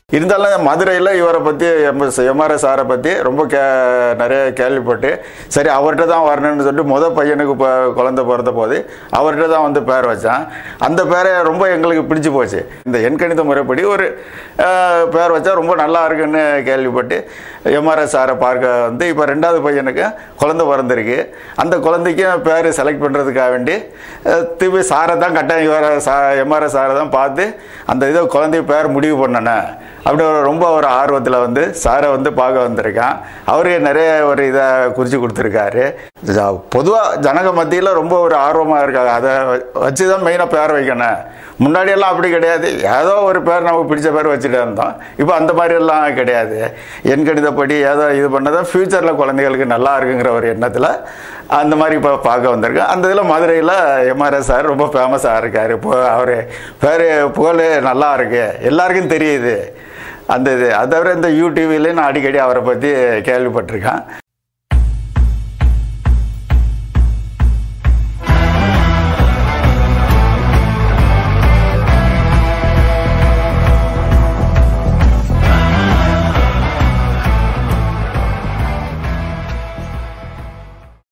இருந்தாலும் மதுரையில் இவரை பற்றி எம்ஆர்எஸ் சாரை பற்றி ரொம்ப கே நிறைய கேள்விப்பட்டு சரி அவர்கிட்ட தான் வரணும்னு சொல்லிட்டு முத பையனுக்கு இப்போ குழந்தை பிறந்த போது அவர்கிட்ட தான் வந்து பேர் வச்சான் அந்த பேரை ரொம்ப எங்களுக்கு பிடிச்சு போச்சு இந்த எண்கணித முறைப்படி ஒரு அஹ், பேர் வச்சா ரொம்ப நல்லா இருக்குன்னு கேள்விப்பட்டு எம்ஆர்எஸ் சாரை பார்க்க வந்து இப்போ ரெண்டாவது பையனுக்கு குழந்தை பிறந்திருக்கு அந்த குழந்தைக்கும் பேர் செலக்ட் பண்ணுறதுக்காக வேண்டி அஹ், திருப்பி சாரை தான் கட்டாயம் இவரை சா எம்ஆர்எஸ் சாரை தான் பார்த்து அந்த இதை குழந்தை பேர் முடிவு பண்ணனேன் அப்படி ஒரு ரொம்ப ஒரு ஆர்வத்தில் வந்து சாரை வந்து பார்க்க வந்திருக்கான் அவரே நிறைய ஒரு இதை குறித்து கொடுத்துருக்காரு பொதுவாக ஜனக மத்தியில் ரொம்ப ஒரு ஆர்வமாக இருக்காங்க அதை வச்சு தான் மெயினாக பேர் வைக்கணும் முன்னாடியெல்லாம் அப்படி கிடையாது ஏதோ ஒரு பேர் நமக்கு பிடிச்ச பேர் வச்சுட்டு இருந்தோம் இப்போ அந்த மாதிரியெல்லாம் கிடையாது என் கணிதப்படி ஏதோ இது பண்ணதான் ஃப்யூச்சரில் குழந்தைகளுக்கு நல்லா இருக்குங்கிற ஒரு எண்ணத்தில் அந்த மாதிரி இப்போ பார்க்க வந்திருக்கேன் அந்த இதில் மதுரையில் எம்ஆர்எஸ் சார் ரொம்ப ஃபேமஸாக இருக்கார் இப்போ அவர் பேர் புகழ் நல்லா இருக்கு எல்லாருக்கும் தெரியுது அந்த இது அதை தவிர இந்த யூடிவிலையும் நான் அடிக்கடி அவரை பற்றி கேள்விப்பட்டிருக்கேன்